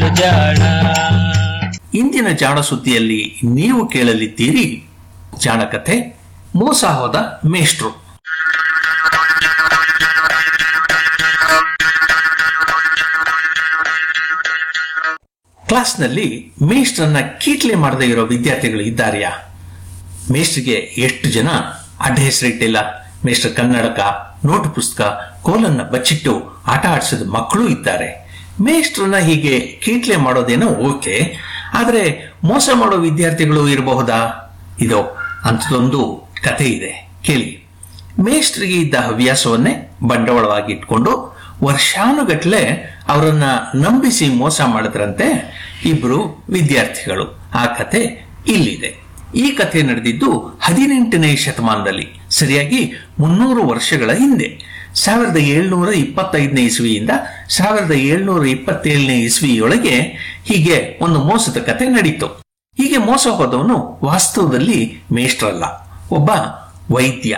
ಜಾಣ ಇಂದಿನ ಜಾಣ ಸುದ್ದಿಯಲ್ಲಿ ನೀವು ಕೇಳಲಿದ್ದೀರಿ ಜಾಣಕಥೆ ಮೋಸ ಹೋದ ಮೇಷ್ಟ್ರು ಕ್ಲಾಸ್ನಲ್ಲಿ ಮೇಷ್ಟ್ರನ್ನ ಕೀಟ್ಲೆ ಮಾಡದೇ ಇರೋ ವಿದ್ಯಾರ್ಥಿಗಳು ಇದ್ದಾರೆಯಾ ಮೇಷ್ಟ್ರಿಗೆ ಎಷ್ಟು ಜನ ಅಡ್ಡ ಹೆಸರಿಟ್ಟಿಲ್ಲ ಮೇಷ್ಟ್ರ ಕನ್ನಡಕ ನೋಟು ಪುಸ್ತಕ ಕೋಲನ್ನ ಬಚ್ಚಿಟ್ಟು ಆಟ ಆಡಿಸಿದ ಮಕ್ಕಳು ಇದ್ದಾರೆ ಮೇಷ್ಟ್ರನ್ನ ಹೀಗೆ ಕೀಟ್ಲೆ ಮಾಡೋದೇನೋ ಓಕೆ ಆದ್ರೆ ಮೋಸ ಮಾಡೋ ವಿದ್ಯಾರ್ಥಿಗಳು ಇರಬಹುದಾ ಇದೋ ಅಂಥದ್ದೊಂದು ಕಥೆ ಇದೆ ಕೇಳಿ ಮೇಷ್ಟ್ರಿಗೆ ಇದ್ದ ಹವ್ಯಾಸವನ್ನೇ ಬಂಡವಾಳವಾಗಿ ಇಟ್ಕೊಂಡು ವರ್ಷಾನುಗಟ್ಲೆ ಅವರನ್ನ ನಂಬಿಸಿ ಮೋಸ ಮಾಡಿದ್ರಂತೆ ಇಬ್ರು ವಿದ್ಯಾರ್ಥಿಗಳು ಆ ಕಥೆ ಇಲ್ಲಿದೆ ಈ ಕಥೆ ನಡೆದಿದ್ದು ಹದಿನೆಂಟನೇ ಶತಮಾನದಲ್ಲಿ ಸರಿಯಾಗಿ ಮುನ್ನೂರು ವರ್ಷಗಳ ಹಿಂದೆ ಸಾವಿರದ ಏಳ್ನೂರ ಇಪ್ಪತ್ತೈದನೇ ಇಸ್ವಿಯಿಂದ ಸಾವಿರದ ಏಳ್ನೂರ ಇಪ್ಪತ್ತೇಳನೇ ಇಸ್ವಿಯೊಳಗೆ ಹೀಗೆ ಒಂದು ಮೋಸದ ಕತೆ ನಡೀತು ಹೀಗೆ ಮೋಸ ಹೋದವನು ವಾಸ್ತವದಲ್ಲಿ ಮೇಷ್ಟ್ರಲ್ಲ ಒಬ್ಬ ವೈದ್ಯ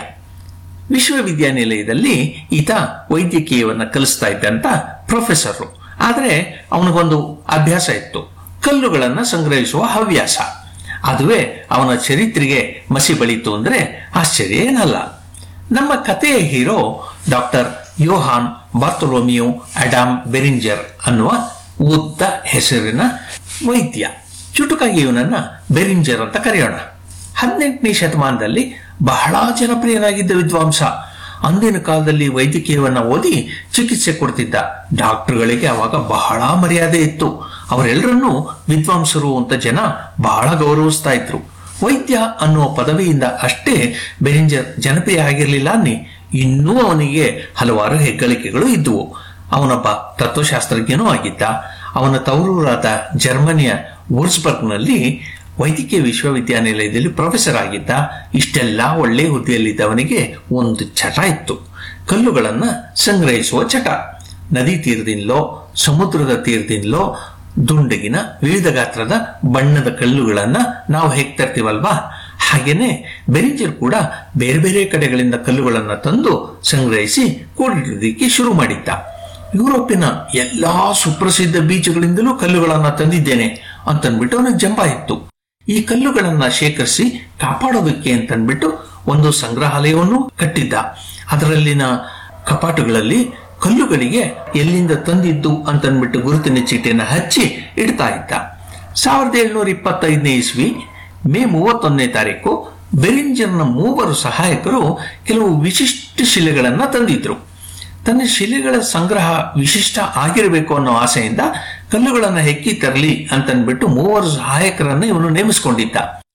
ವಿಶ್ವವಿದ್ಯಾನಿಲಯದಲ್ಲಿ ಈತ ವೈದ್ಯಕೀಯವನ್ನ ಕಲಿಸ್ತಾ ಇದ್ದಂತ ಪ್ರೊಫೆಸರ್ ಆದ್ರೆ ಅವನಿಗೊಂದು ಅಭ್ಯಾಸ ಇತ್ತು ಕಲ್ಲುಗಳನ್ನ ಸಂಗ್ರಹಿಸುವ ಹವ್ಯಾಸ ಅದುವೇ ಅವನ ಚರಿತ್ರೆಗೆ ಮಸಿ ಬಳಿತು ಅಂದ್ರೆ ಆಶ್ಚರ್ಯ ಏನಲ್ಲ ನಮ್ಮ ಕಥೆಯ hero doctor Johann Bartholomeus Adam Beringer ಅನ್ನುವ ಉದ್ದ ಹೆಸರಿನ ವೈದ್ಯ ಚುಟುಕಾಗಿ ಇವನನ್ನ ಬೆರಿಂಜರ್ ಅಂತ ಕರೆಯೋಣ ಹದಿನೆಂಟನೇ ಶತಮಾನದಲ್ಲಿ ಬಹಳ ಜನಪ್ರಿಯನಾಗಿದ್ದ ವಿದ್ವಾಂಸ ಅಂದಿನ ಕಾಲದಲ್ಲಿ ವೈದ್ಯಕೀಯವನ್ನ ಓದಿ ಚಿಕಿತ್ಸೆ ಕೊಡ್ತಿದ್ದ ಡಾಕ್ಟರ್ಗಳಿಗೆ ಅವಾಗ ಬಹಳ ಮರ್ಯಾದೆ ಇತ್ತು ಅವರೆಲ್ಲರನ್ನೂ ವಿದ್ವಾಂಸರು ಅಂತ ಜನ ಬಹಳ ಗೌರವಿಸ್ತಾ ಇದ್ರು ವೈದ್ಯ ಅನ್ನುವ ಪದವಿಯಿಂದ ಅಷ್ಟೇ ಬೆರಿಂಜರ್ ಜನಪ್ರಿಯ ಆಗಿರಲಿಲ್ಲ ಅನ್ನಿ ಇನ್ನೂ ಅವನಿಗೆ ಹಲವಾರು ಹೆಗ್ಗಳಿಕೆಗಳು ಇದ್ದುವು ಅವನೊಬ್ಬ ತತ್ವಶಾಸ್ತ್ರಜ್ಞನೂ ಆಗಿದ್ದ ಅವನ ತವರೂರಾದ ಜರ್ಮನಿಯ ವುರ್ಸ್ಬರ್ಗ್ನಲ್ಲಿ ವೈದ್ಯಕೀಯ ವಿಶ್ವವಿದ್ಯಾನಿಲಯದಲ್ಲಿ ಪ್ರೊಫೆಸರ್ ಆಗಿದ್ದ ಇಷ್ಟೆಲ್ಲ ಒಳ್ಳೆ ಹುದ್ದೆಯಲ್ಲಿದ್ದವನಿಗೆ ಒಂದು ಚಟ ಇತ್ತು ಕಲ್ಲುಗಳನ್ನ ಸಂಗ್ರಹಿಸುವ ಚಟ ನದಿ ತೀರದಿಂದಲೋ ಸಮುದ್ರದ ತೀರದಿಂದಲೋ ದುಂಡಗಿನ ವಿವಿಧ ಗಾತ್ರದ ಬಣ್ಣದ ಕಲ್ಲುಗಳನ್ನ ನಾವು ಹೇಗ್ ತರ್ತೀವಲ್ವಾ ಹಾಗೇನೆ ಬೆರಿಂಜರ್ ಕೂಡ ಬೇರೆ ಬೇರೆ ಕಡೆಗಳಿಂದ ಕಲ್ಲುಗಳನ್ನ ತಂದು ಸಂಗ್ರಹಿಸಿ ಕೂಡಿಡೋದಿಕ್ಕೆ ಶುರು ಮಾಡಿದ್ದ ಯುರೋಪಿನ ಎಲ್ಲಾ ಸುಪ್ರಸಿದ್ಧ ಬೀಚಗಳಿಂದಲೂ ಕಲ್ಲುಗಳನ್ನ ತಂದಿದ್ದೇನೆ ಅಂತನ್ಬಿಟ್ಟು ಅವನಿಗೆ ಜಂಬ ಇತ್ತು ಈ ಕಲ್ಲುಗಳನ್ನ ಶೇಖರಿಸಿ ಕಾಪಾಡೋದಕ್ಕೆ ಅಂತನ್ಬಿಟ್ಟು ಒಂದು ಸಂಗ್ರಹಾಲಯವನ್ನು ಕಟ್ಟಿದ್ದ ಅದರಲ್ಲಿನ ಕಪಾಟುಗಳಲ್ಲಿ ಕಲ್ಲುಗಳಿಗೆ ಎಲ್ಲಿಂದ ತಂದಿದ್ದು ಅಂತನ್ಬಿಟ್ಟು ಗುರುತಿನ ಚೀಟಿಯನ್ನು ಹಚ್ಚಿ ಇಡ್ತಾ ಇದ್ದ ಸಾವಿರದ ಏಳ್ನೂರ ಇಪ್ಪತ್ತೈದನೇ ಇಸ್ವಿ ಮೇ ಮೂವತ್ತೊಂದನೇ ತಾರೀಕು ಬೆರಿಂಜರ್ನ ಮೂವರು ಸಹಾಯಕರು ಕೆಲವು ವಿಶಿಷ್ಟ ಶಿಲೆಗಳನ್ನ ತಂದಿದ್ರು ತನ್ನ ಶಿಲೆಗಳ ಸಂಗ್ರಹ ವಿಶಿಷ್ಟ ಆಗಿರಬೇಕು ಅನ್ನೋ ಆಸೆಯಿಂದ ಕಲ್ಲುಗಳನ್ನ ಹೆಕ್ಕಿ ತರಲಿ ಅಂತನ್ಬಿಟ್ಟು ಮೂವರು ಸಹಾಯಕರನ್ನ ಇವನು ನೇಮಿಸಿಕೊಂಡಿದ್ದ